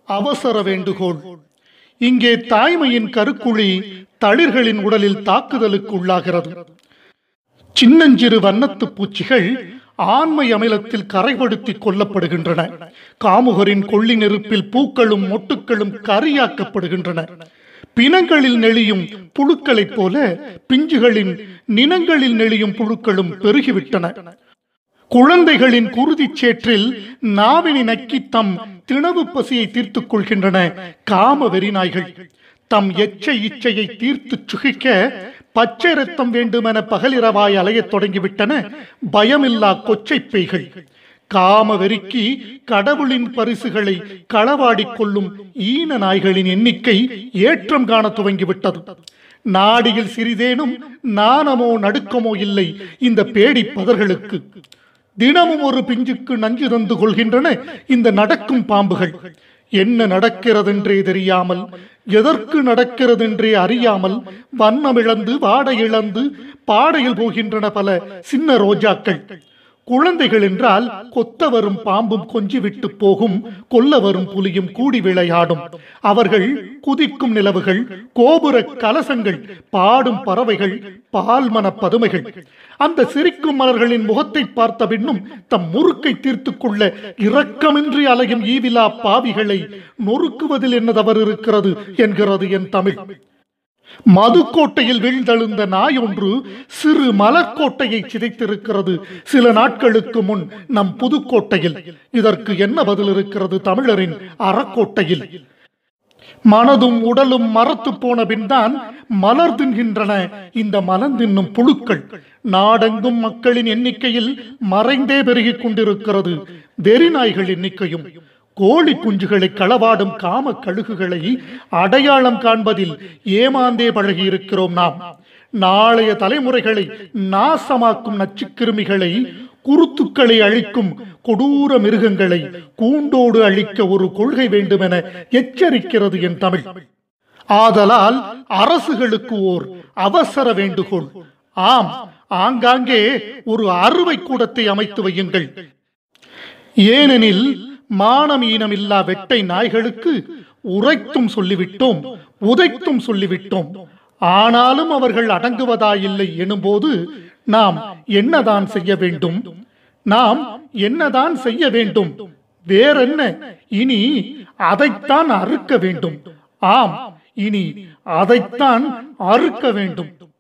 அவசர வேண்டுகோள் இங்கே தாய்மையின் கருக்குழி தளிர்களின் உடலில் தாக்குதலுக்கு உள்ளாகிறது சின்னஞ்சிறு வண்ணத்து பூச்சிகள் ஆண்மை அமிலத்தில் கரைபடுத்தி கொல்லப்படுகின்றன காமுகரின் கொள்ளி நெருப்பில் பூக்களும் மொட்டுக்களும் கரியாக்கப்படுகின்றன பிணங்களில் நெளியும் புழுக்களைப் போல பிஞ்சுகளின் நினங்களில் நெளியும் புழுக்களும் பெருகிவிட்டன குழந்தைகளின் குருதிச் சேற்றில் நாவினை நக்கி தம் திணவு பசியை தீர்த்துக் கொள்கின்றன காம வெறிநாய்கள் தம் எச்சை இச்சையை தீர்த்து சுகிக்க பச்சை ரத்தம் வேண்டுமென பகலிரவாய் அலையத் தொடங்கிவிட்டன பயமில்லா கொச்சைப் பேய்கள் காம வெறிக்கு கடவுளின் பரிசுகளை களவாடிக் கொள்ளும் ஈன நாய்களின் எண்ணிக்கை ஏற்றம் காண துவங்கிவிட்டது நாடியில் சிறிதேனும் நாணமோ நடுக்கமோ இல்லை இந்த பேடி பதர்களுக்கு தினமும் ஒரு பிஞ்சுக்கு நஞ்சு தந்து கொள்கின்றன இந்த நடக்கும் பாம்புகள் என்ன நடக்கிறதென்றே தெரியாமல் எதற்கு நடக்கிறதென்றே அறியாமல் வண்ணமிழந்து வாடை இழந்து பாடையில் போகின்றன பல சின்ன ரோஜாக்கள் குழந்தைகள் என்றால் கொத்த வரும் பாம்பும் கொஞ்சி விட்டு போகும் கொல்ல வரும் புலியும் கூடி விளையாடும் அவர்கள் குதிக்கும் நிலவுகள் கோபுர கலசங்கள் பாடும் பறவைகள் பால்மன பதுமைகள் அந்த சிரிக்கும் மலர்களின் முகத்தை பார்த்த பின்னும் தம் முறுக்கை தீர்த்து கொள்ள இரக்கமின்றி அலையும் ஈவிலா பாவிகளை நொறுக்குவதில் என்ன தவறு இருக்கிறது என்கிறது என் தமிழ் மதுக்கோட்டையில் வீழ்ந்தெழுந்த நாய் ஒன்று சிறு மலர்கோட்டையை சிதைத்திருக்கிறது சில நாட்களுக்கு முன் நம் புதுக்கோட்டையில் இதற்கு என்ன பதில் இருக்கிறது தமிழரின் அறக்கோட்டையில் மனதும் உடலும் மரத்து போன பின்தான் மலர் தின்கின்றன இந்த மலர்ந்தின்னும் புழுக்கள் நாடெங்கும் மக்களின் எண்ணிக்கையில் மறைந்தே பெருகிக் கொண்டிருக்கிறது வெறிநாய்கள் எண்ணிக்கையும் கோழி குஞ்சுகளை களவாடும் காம கழுகுகளை அடையாளம் காண்பதில் ஏமாந்தே பழகியிருக்கிறோம் நாம் நாளைய தலைமுறைகளை நாசமாக்கும் நச்சுக்கிருமிகளை குருத்துக்களை அழிக்கும் கொடூர மிருகங்களை கூண்டோடு அழிக்க ஒரு கொள்கை வேண்டுமென எச்சரிக்கிறது என் தமிழ் ஆதலால் அரசுகளுக்கு ஓர் அவசர வேண்டுகோள் ஆம் ஆங்காங்கே ஒரு அறுவை கூடத்தை அமைத்து வையுங்கள் ஏனெனில் மானம் ஈனமில்லா வெட்டை நாய்களுக்கு உரைத்தும் சொல்லிவிட்டோம் உதைத்தும் சொல்லிவிட்டோம் ஆனாலும் அவர்கள் அடங்குவதாயில்லை எனும்போது நாம் என்னதான் செய்ய வேண்டும் நாம் என்னதான் செய்ய வேண்டும் வேறென்ன இனி அதைத்தான் அறுக்க வேண்டும் ஆம் இனி அதைத்தான் அறுக்க வேண்டும்